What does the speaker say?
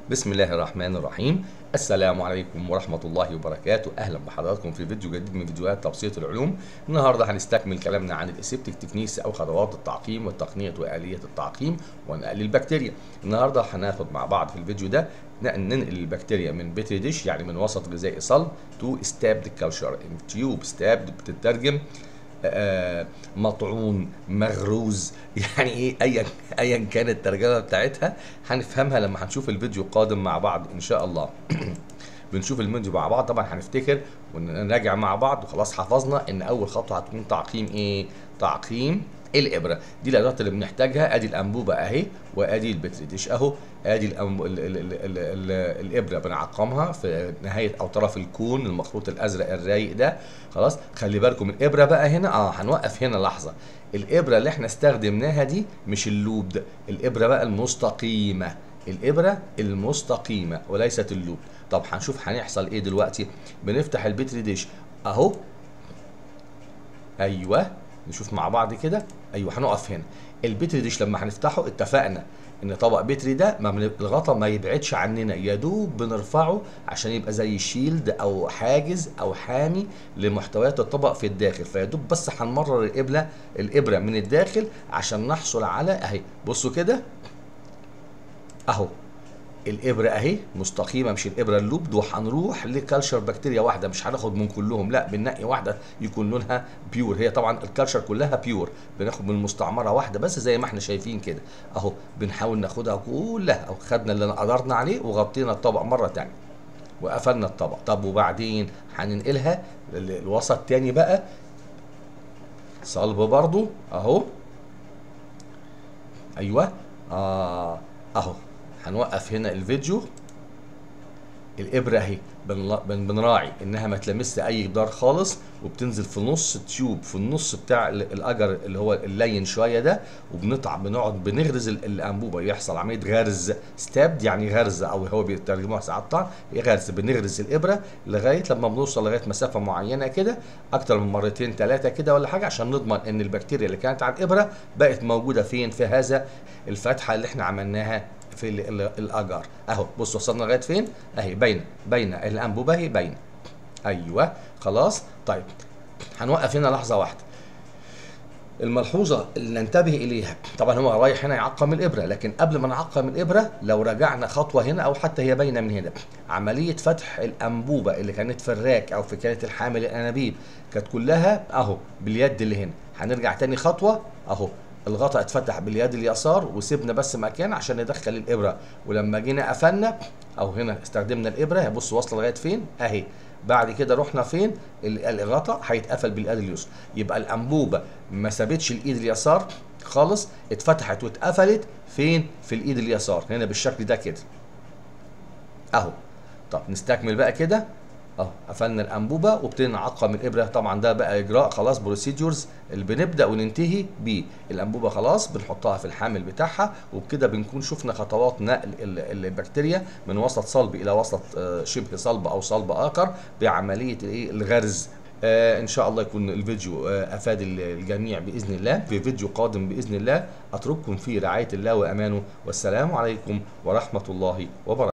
بسم الله الرحمن الرحيم السلام عليكم ورحمة الله وبركاته أهلا بحضراتكم في فيديو جديد من فيديوهات تبسيط العلوم النهاردة هنستكمل كلامنا عن الاسيبتيك تكنيكس أو خطوات التعقيم والتقنية وآلية التعقيم ونقل البكتيريا النهاردة هناخد مع بعض في الفيديو ده ننقل البكتيريا من بيتري ديش يعني من وسط غذائي صلب تو ستابد كالشر تيوب ستابد بتترجم آه، مطعون مغروز يعني ايه ايا ايا كانت الترجمه بتاعتها هنفهمها لما هنشوف الفيديو القادم مع بعض ان شاء الله بنشوف الفيديو مع بعض طبعا هنفتكر ونراجع مع بعض وخلاص حفظنا ان اول خطوه هتكون تعقيم ايه تعقيم الابره دي الادوات اللي بنحتاجها ادي الانبوبه اهي وادي البتريديش اهو ادي الأنب... ال... ال... ال... ال... ال... الابره بنعقمها في نهايه او طرف الكون المخروط الازرق الرايق ده خلاص خلي بالكم الابره بقى هنا اه هنوقف هنا لحظه الابره اللي احنا استخدمناها دي مش اللوب ده الابره بقى المستقيمه الابره المستقيمه وليست اللوب طب هنشوف هنحصل ايه دلوقتي بنفتح البتري ديش اهو ايوه نشوف مع بعض كده ايوه هنقف هنا البتري ديش لما هنفتحه اتفقنا ان طبق بتري ده ما من الغطا ما يبعدش عننا يا دوب بنرفعه عشان يبقى زي شيلد او حاجز او حامي لمحتويات الطبق في الداخل فيا دوب بس هنمرر الابره الابره من الداخل عشان نحصل على اهي بصوا كده اهو الابره اهي مستقيمه مش الابره اللوب وهنروح لكالشر بكتيريا واحده مش هناخد من كلهم لا بننقي واحده يكون لونها بيور هي طبعا الكالشر كلها بيور بناخد من المستعمره واحده بس زي ما احنا شايفين كده اهو بنحاول ناخدها كلها او خدنا اللي قدرنا عليه وغطينا الطبق مره ثانيه وقفلنا الطبق طب وبعدين هننقلها الوسط تاني بقى صلب برضو اهو ايوه اه اهو هنوقف هنا الفيديو الابره اهي بنراعي انها ما تلمس اي جدار خالص وبتنزل في نص التيوب في النص بتاع الاجر اللي هو اللين شويه ده وبنطع بنقعد بنغرز الانبوبه يحصل عمليه غرز ستابد يعني غرز او هو بيترجموها ساعات طعن غرز بنغرز الابره لغايه لما بنوصل لغايه مسافه معينه كده اكتر من مرتين ثلاثه كده ولا حاجه عشان نضمن ان البكتيريا اللي كانت على الابره بقت موجوده فين في هذا الفتحه اللي احنا عملناها في الاجار اهو بص وصلنا لغايه فين اهي باينه باينه الانبوبه اهي باينه ايوه خلاص طيب هنوقف هنا لحظه واحده الملحوظه اللي ننتبه اليها طبعا هو رايح هنا يعقم الابره لكن قبل ما نعقم الابره لو رجعنا خطوه هنا او حتى هي باينه من هنا عمليه فتح الانبوبه اللي كانت في الراك او في كانت الحامل الانابيب كانت كلها اهو باليد اللي هنا هنرجع تاني خطوه اهو الغطاء اتفتح باليد اليسار وسيبنا بس مكان عشان ندخل الابره ولما جينا قفلنا او هنا استخدمنا الابره بص واصله لغايه فين اهي بعد كده رحنا فين الغطاء هيتقفل باليد اليسرى يبقى الانبوبه ما سابتش الايد اليسار خالص اتفتحت واتقفلت فين في الايد اليسار هنا بالشكل ده كده اهو طب نستكمل بقى كده اهو قفلنا الانبوبه وابتدينا نعقم الابره طبعا ده بقى اجراء خلاص بروسيدورز اللي بنبدا وننتهي بيه الانبوبه خلاص بنحطها في الحامل بتاعها وبكده بنكون شفنا خطوات نقل البكتيريا من وسط صلب الى وسط شبه صلب او صلب اخر بعمليه الايه الغرز آه ان شاء الله يكون الفيديو آه افاد الجميع باذن الله في فيديو قادم باذن الله اترككم في رعايه الله وامانه والسلام عليكم ورحمه الله وبركاته